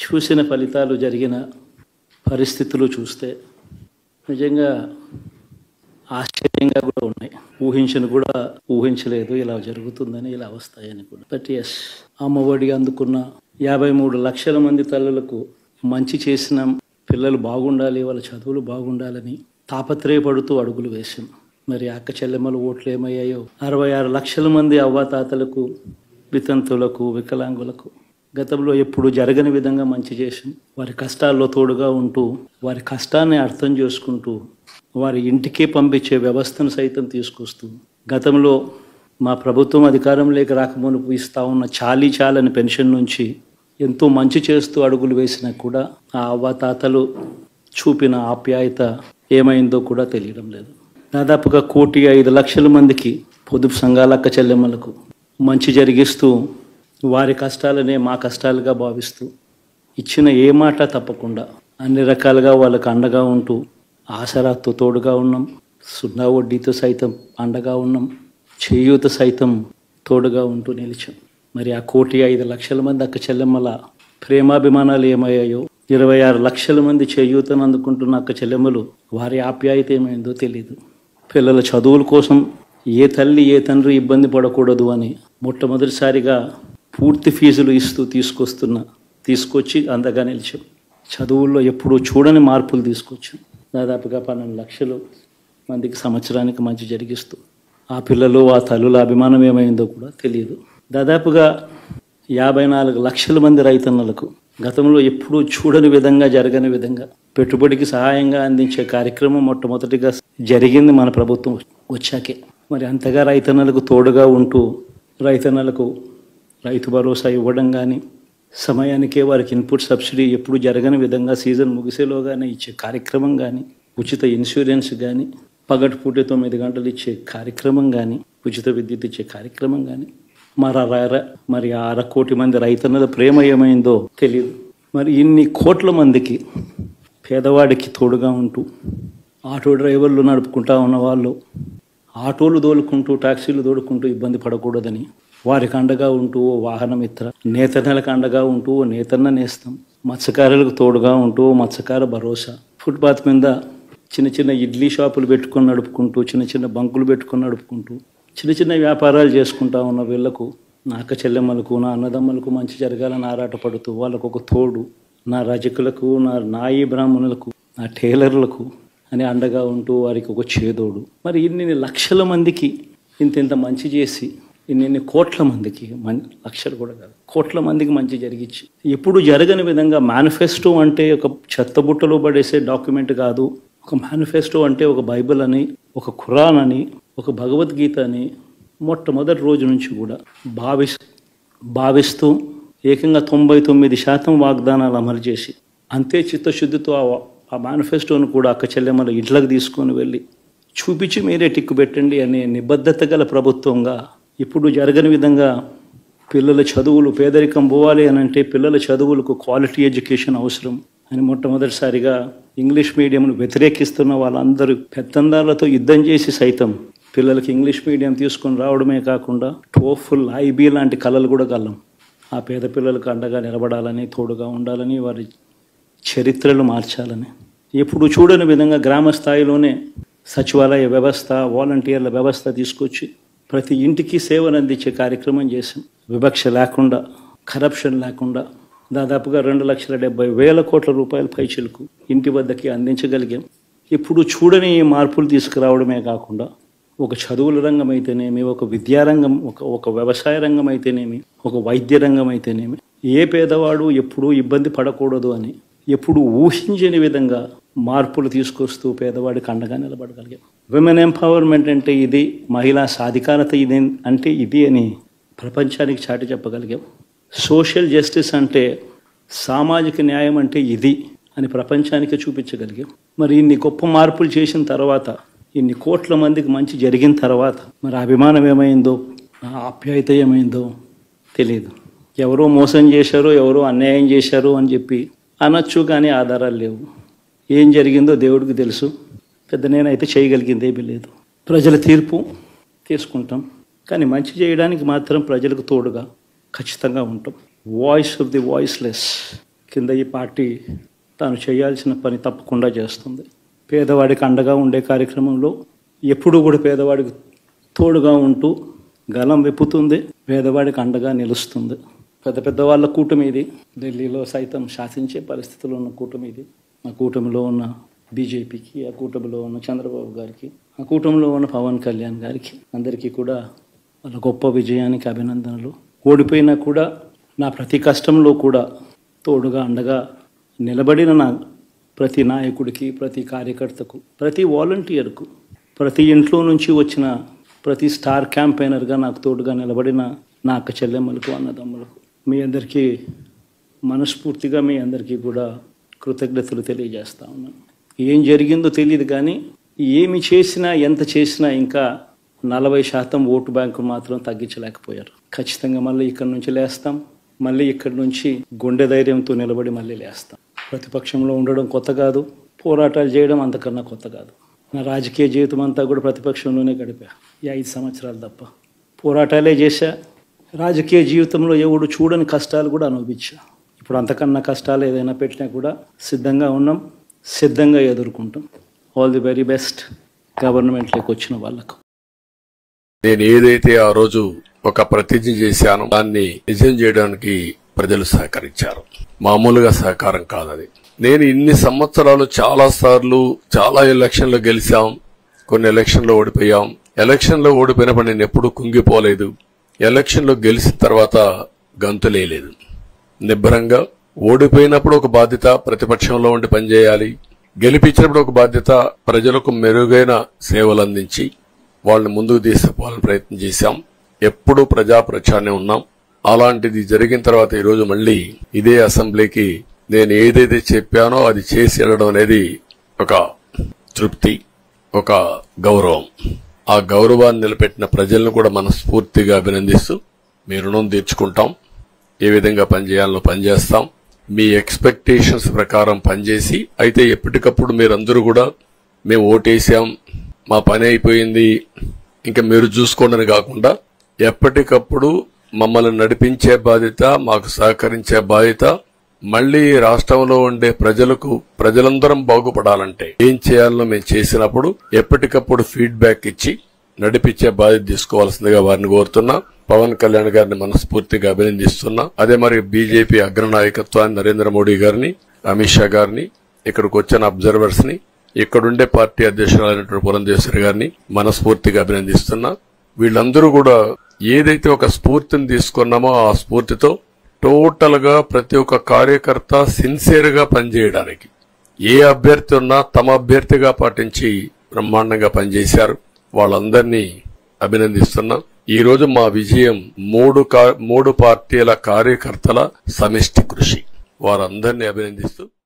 చూసిన ఫలితాలు జరిగిన పరిస్థితులు చూస్తే నిజంగా ఆశ్చర్యంగా కూడా ఉన్నాయి ఊహించను కూడా ఊహించలేదు ఇలా జరుగుతుందని ఇలా వస్తాయని కూడా బట్ ఎస్ అమ్మఒడి అందుకున్న యాభై మూడు లక్షల మంది తల్లులకు మంచి చేసిన పిల్లలు బాగుండాలి వాళ్ళ చదువులు బాగుండాలని తాపత్రయపడుతూ అడుగులు వేసాం మరి అక్క చెల్లెమ్మల ఓట్లు ఏమయ్యాయో అరవై ఆరు లక్షల మంది అవ్వాతాతలకు వితంతులకు వికలాంగులకు గతంలో ఎప్పుడు జరగని విధంగా మంచి చేసాం వారి కష్టాల్లో తోడుగా ఉంటూ వారి కష్టాన్ని అర్థం చేసుకుంటూ వారి ఇంటికే పంపించే వ్యవస్థను సైతం తీసుకొస్తూ గతంలో మా ప్రభుత్వం అధికారంలోకి రాకమునుపు ఇస్తా ఉన్న చాలీ చాలని పెన్షన్ నుంచి ఎంతో మంచి చేస్తూ అడుగులు వేసినా కూడా ఆ అవ్వాతాతలు చూపిన ఆప్యాయత ఏమైందో కూడా తెలియడం లేదు దాదాపుగా కోటి ఐదు లక్షల మందికి పొదుపు సంఘాల అక్క చెల్లెమ్మలకు మంచి జరిగిస్తూ వారి కష్టాలనే మా కష్టాలుగా భావిస్తూ ఇచ్చిన ఏ మాట తప్పకుండా అన్ని రకాలుగా వాళ్ళకు అండగా ఉంటూ ఆసరాతో తోడుగా ఉన్నాం సున్నా వడ్డీతో సైతం అండగా ఉన్నాం చేయూత సైతం తోడుగా ఉంటూ నిలిచాం మరి ఆ కోటి ఐదు లక్షల మంది అక్క చెల్లెమ్మల ప్రేమాభిమానాలు ఏమయ్యాయో ఇరవై ఆరు లక్షల మంది చేయూతను అందుకుంటున్న అక్క చెల్లెమ్మలు వారి ఆప్యాయత ఏమైందో తెలియదు పిల్లల చదువుల కోసం ఏ తల్లి ఏ తండ్రి ఇబ్బంది పడకూడదు అని మొట్టమొదటిసారిగా పూర్తి ఫీజులు ఇస్తూ తీసుకొస్తున్న తీసుకొచ్చి అందగా నిలిచాం చదువుల్లో ఎప్పుడూ చూడని మార్పులు తీసుకొచ్చాం దాదాపుగా పన్నెండు లక్షలు మందికి సంవత్సరానికి మంచి జరిగిస్తూ ఆ పిల్లలు ఆ తల్లుల అభిమానం ఏమైందో కూడా తెలియదు దాదాపుగా యాభై నాలుగు లక్షల మంది రైతన్నలకు గతంలో ఎప్పుడూ చూడని విధంగా జరగని విధంగా పెట్టుబడికి సహాయంగా అందించే కార్యక్రమం మొట్టమొదటిగా జరిగింది మన ప్రభుత్వం వచ్చాకే మరి అంతగా రైతన్నలకు తోడుగా ఉంటూ రైతన్నలకు రైతు భరోసా ఇవ్వడం కానీ సమయానికే వారికి ఇన్పుట్ సబ్సిడీ ఎప్పుడు జరగని విధంగా సీజన్ ముగిసేలోగానే ఇచ్చే కార్యక్రమం కానీ ఉచిత ఇన్సూరెన్స్ కానీ పగటిపూట తొమ్మిది గంటలు ఇచ్చే కార్యక్రమం కానీ ఉచిత విద్యుత్ ఇచ్చే కార్యక్రమం కానీ మరి ఆ అర మరి ఆ అర కోటి మంది రైతన్నల ప్రేమ ఏమైందో తెలియదు మరి ఇన్ని కోట్ల మందికి పేదవాడికి తోడుగా ఉంటూ ఆటో డ్రైవర్లు నడుపుకుంటా ఉన్న వాళ్ళు ఆటోలు దోలుకుంటూ టాక్సీలు దోలుకుంటూ ఇబ్బంది పడకూడదని వారికి అండగా ఉంటూ ఓ వాహనమిత్ర నేతన్నలకు అండగా ఉంటూ ఓ నేతన్న నేస్తాం మత్స్యకారులకు తోడుగా ఉంటూ ఓ మత్స్యకార భరోసా ఫుట్పాత్ మీద చిన్న చిన్న ఇడ్లీ షాపులు పెట్టుకొని నడుపుకుంటూ చిన్న చిన్న బంకులు పెట్టుకొని నడుపుకుంటూ చిన్న చిన్న వ్యాపారాలు చేసుకుంటా ఉన్న వీళ్ళకు నా అక్క చెల్లెమ్మలకు నా అన్నదమ్మలకు మంచి జరగాలని ఆరాటపడుతూ వాళ్ళకు ఒక తోడు నా రజకులకు నా నాయి బ్రాహ్మణులకు నా టైలర్లకు అని అండగా ఉంటూ వారికి ఒక చేదోడు మరి ఇన్ని లక్షల మందికి ఇంత ఇంత మంచి చేసి ఇన్ని కోట్ల మందికి మన్ లక్షలు కూడా కాదు కోట్ల మందికి మంచి జరిగించి ఎప్పుడు జరగని విధంగా మేనిఫెస్టో అంటే ఒక చెత్తబుట్టలో పడేసే డాక్యుమెంట్ కాదు ఒక మేనిఫెస్టో అంటే ఒక బైబిల్ అని ఒక ఖురాన్ అని ఒక భగవద్గీత అని మొట్టమొదటి రోజు నుంచి కూడా భావిస్ భావిస్తూ ఏకంగా తొంభై తొమ్మిది శాతం వాగ్దానాలు అమలు చేసి అంతే చిత్తశుద్ధితో ఆ ఆ మేనిఫెస్టోను కూడా అక్క చెల్లెమ్మల ఇంట్లోకి తీసుకొని వెళ్ళి చూపించి మీరే టిక్కు పెట్టండి అనే నిబద్ధత గల ప్రభుత్వంగా ఇప్పుడు జరగని విధంగా పిల్లల చదువులు పేదరికం పోవాలి అని అంటే పిల్లల చదువులకు క్వాలిటీ ఎడ్యుకేషన్ అవసరం అని మొట్టమొదటిసారిగా ఇంగ్లీష్ మీడియంను వ్యతిరేకిస్తున్న వాళ్ళందరూ పెత్తందారులతో యుద్ధం చేసి సైతం పిల్లలకి ఇంగ్లీష్ మీడియం తీసుకొని రావడమే కాకుండా టోఫుల్ ఐబీ లాంటి కళలు కూడా కలం ఆ పేద పిల్లలకు అండగా నిలబడాలని తోడుగా ఉండాలని వారి చరిత్రలు మార్చాలని ఎప్పుడు చూడని విధంగా గ్రామ స్థాయిలోనే సచివాలయ వ్యవస్థ వాలంటీర్ల వ్యవస్థ తీసుకొచ్చి ప్రతి ఇంటికి సేవలు అందించే కార్యక్రమం చేశాం వివక్ష లేకుండా కరప్షన్ లేకుండా దాదాపుగా రెండు లక్షల డెబ్బై వేల కోట్ల రూపాయల పైచలకు ఇంటి వద్దకి అందించగలిగాం ఇప్పుడు చూడని ఈ మార్పులు తీసుకురావడమే కాకుండా ఒక చదువుల రంగం అయితేనేమి ఒక విద్యారంగం ఒక ఒక వ్యవసాయ రంగం అయితేనేమి ఒక వైద్య రంగం అయితేనేమి ఏ పేదవాడు ఎప్పుడూ ఇబ్బంది పడకూడదు అని ఎప్పుడు ఊహించని విధంగా మార్పులు తీసుకొస్తూ పేదవాడికి అండగా నిలబడగలిగాం విమెన్ ఎంపవర్మెంట్ అంటే ఇది మహిళా సాధికారత ఇది అంటే ఇది అని ప్రపంచానికి చాటి చెప్పగలిగాం సోషల్ జస్టిస్ అంటే సామాజిక న్యాయం అంటే ఇది అని ప్రపంచానికి చూపించగలిగాం మరి ఇన్ని గొప్ప మార్పులు చేసిన తర్వాత ఇన్ని కోట్ల మందికి మంచి జరిగిన తర్వాత మరి అభిమానం ఏమైందో ఆ ఆప్యాయత ఏమైందో తెలియదు ఎవరో మోసం చేశారో ఎవరో అన్యాయం చేశారో అని చెప్పి అనొచ్చు కానీ ఆధారాలు లేవు ఏం జరిగిందో దేవుడికి తెలుసు పెద్ద నేనైతే చేయగలిగింది ఏమీ లేదు ప్రజల తీర్పు తీసుకుంటాం కానీ మంచి చేయడానికి మాత్రం ప్రజలకు తోడుగా ఖచ్చితంగా ఉంటాం వాయిస్ ఆఫ్ ది వాయిస్లెస్ కింద ఈ పార్టీ తాను చేయాల్సిన పని తప్పకుండా చేస్తుంది పేదవాడికి అండగా ఉండే కార్యక్రమంలో ఎప్పుడూ కూడా పేదవాడికి తోడుగా ఉంటూ గలం విప్పుతుంది పేదవాడికి అండగా నిలుస్తుంది పెద్ద పెద్ద వాళ్ళ కూటమి ఇది ఢిల్లీలో సైతం శాసించే పరిస్థితిలో ఉన్న కూటమి ఇది ఆ కూటమిలో ఉన్న బీజేపీకి ఆ కూటమిలో ఉన్న చంద్రబాబు గారికి ఆ కూటమిలో ఉన్న పవన్ కళ్యాణ్ గారికి అందరికీ కూడా వాళ్ళ గొప్ప విజయానికి అభినందనలు ఓడిపోయినా కూడా నా ప్రతి కష్టంలో కూడా తోడుగా అండగా నిలబడిన నా ప్రతి నాయకుడికి ప్రతి కార్యకర్తకు ప్రతి వాలంటీర్కు ప్రతి ఇంట్లో నుంచి వచ్చిన ప్రతి స్టార్ క్యాంపెయినర్గా నాకు తోడుగా నిలబడిన నా అక్క చెల్లెమ్మలకు అన్నదమ్ములకు మీ అందరికీ మనస్ఫూర్తిగా మీ అందరికీ కూడా కృతజ్ఞతలు తెలియజేస్తా ఉన్నాను ఏం జరిగిందో తెలియదు కానీ ఏమి చేసినా ఎంత చేసినా ఇంకా నలభై శాతం ఓటు బ్యాంకు మాత్రం తగ్గించలేకపోయారు ఖచ్చితంగా మళ్ళీ ఇక్కడి నుంచి లేస్తాం మళ్ళీ ఇక్కడి నుంచి గుండె ధైర్యంతో నిలబడి మళ్ళీ లేస్తాం ప్రతిపక్షంలో ఉండడం కొత్త కాదు పోరాటాలు చేయడం అంతకన్నా కొత్త కాదు నా రాజకీయ జీవితం అంతా కూడా ప్రతిపక్షంలోనే గడిపా ఈ ఐదు సంవత్సరాలు తప్ప పోరాటాలే చేశా రాజకీయ జీవితంలో ఎవడు చూడని కష్టాలు కూడా అనుభవించా ఇప్పుడు అంతకన్నా కష్టాలు ఏదైనా పెట్టినా కూడా సిద్ధంగా ఉన్నాం సిద్ధంగా ఎదుర్కొంటాం ఆల్ ది వెరీ బెస్ట్ గవర్నమెంట్లోకి వచ్చిన వాళ్ళకు నేను ఏదైతే ఆ రోజు ఒక ప్రతిజ్ఞ చేశానో దాన్ని నిజం చేయడానికి ప్రజలు సహకరించారు మామూలుగా సహకారం కాదది నేను ఇన్ని సంవత్సరాలు చాలా సార్లు చాలా ఎలక్షన్లు గెలిచాం కొన్ని ఎలక్షన్లో ఓడిపోయాం ఎలక్షన్లో ఓడిపోయినప్పుడు నేను ఎప్పుడూ కుంగిపోలేదు ఎలక్షన్లో గెలిచిన తర్వాత గంతులేలేదు నిబ్బరంగా ఓడిపోయినప్పుడు ఒక బాధ్యత ప్రతిపక్షంలో ఉండి పనిచేయాలి గెలిపించినప్పుడు ఒక బాధ్యత ప్రజలకు మెరుగైన సేవలు అందించి వాళ్ళని ముందుకు తీసుకుపోవాలని ప్రయత్నం చేశాం ఎప్పుడూ ప్రజా ప్రచారణ ఉన్నాం అలాంటిది జరిగిన తర్వాత ఈ రోజు మళ్ళీ ఇదే అసెంబ్లీకి నేను ఏదైతే చెప్పానో అది చేసి వెళ్ళడం అనేది ఒక తృప్తి ఒక గౌరవం ఆ గౌరవాన్ని నిలబెట్టిన ప్రజలను కూడా మనస్ఫూర్తిగా అభినందిస్తూ మీ రుణం తీర్చుకుంటాం ఏ విధంగా పనిచేయాలో పనిచేస్తాం మీ ఎక్స్పెక్టేషన్స్ ప్రకారం పనిచేసి అయితే ఎప్పటికప్పుడు మీరందరూ కూడా మేము ఓటేసాం మా పని అయిపోయింది ఇంకా మీరు చూసుకోండి అని కాకుండా ఎప్పటికప్పుడు మమ్మల్ని నడిపించే బాధ్యత మాకు సహకరించే బాధ్యత మళ్లీ రాష్ట్రంలో ఉండే ప్రజలకు ప్రజలందరం బాగుపడాలంటే ఏం చేయాలో మేము చేసినప్పుడు ఎప్పటికప్పుడు ఫీడ్బ్యాక్ ఇచ్చి నడిపించే బాధ్యత తీసుకోవాల్సిందిగా వారిని కోరుతున్నా పవన్ కళ్యాణ్ గారిని మనస్ఫూర్తిగా అభినందిస్తున్నా అదే మరి బీజేపీ అగ్రనాయకత్వాన్ని నరేంద్ర మోడీ గారిని అమిత్ షా గారిని ఇక్కడికి వచ్చిన అబ్జర్వర్స్ ని ఇక్కడుండే పార్టీ అధ్యక్షురాలైనటువంటి పురంధేశ్వరి గారిని మనస్ఫూర్తిగా అభినందిస్తున్నా వీళ్ళందరూ కూడా ఏదైతే ఒక స్ఫూర్తిని తీసుకున్నామో ఆ స్ఫూర్తితో టోటల్ గా ప్రతి ఒక్క కార్యకర్త సిన్సియర్ గా పనిచేయడానికి ఏ అభ్యర్థి ఉన్నా తమ అభ్యర్థిగా పాటించి బ్రహ్మాండంగా పనిచేశారు వాళ్ళందరినీ అభినందిస్తున్నా ఈ రోజు మా విజయం మూడు కా- మూడు పార్టీల కార్యకర్తల సమిష్టి కృషి వారందరినీ అభినందిస్తూ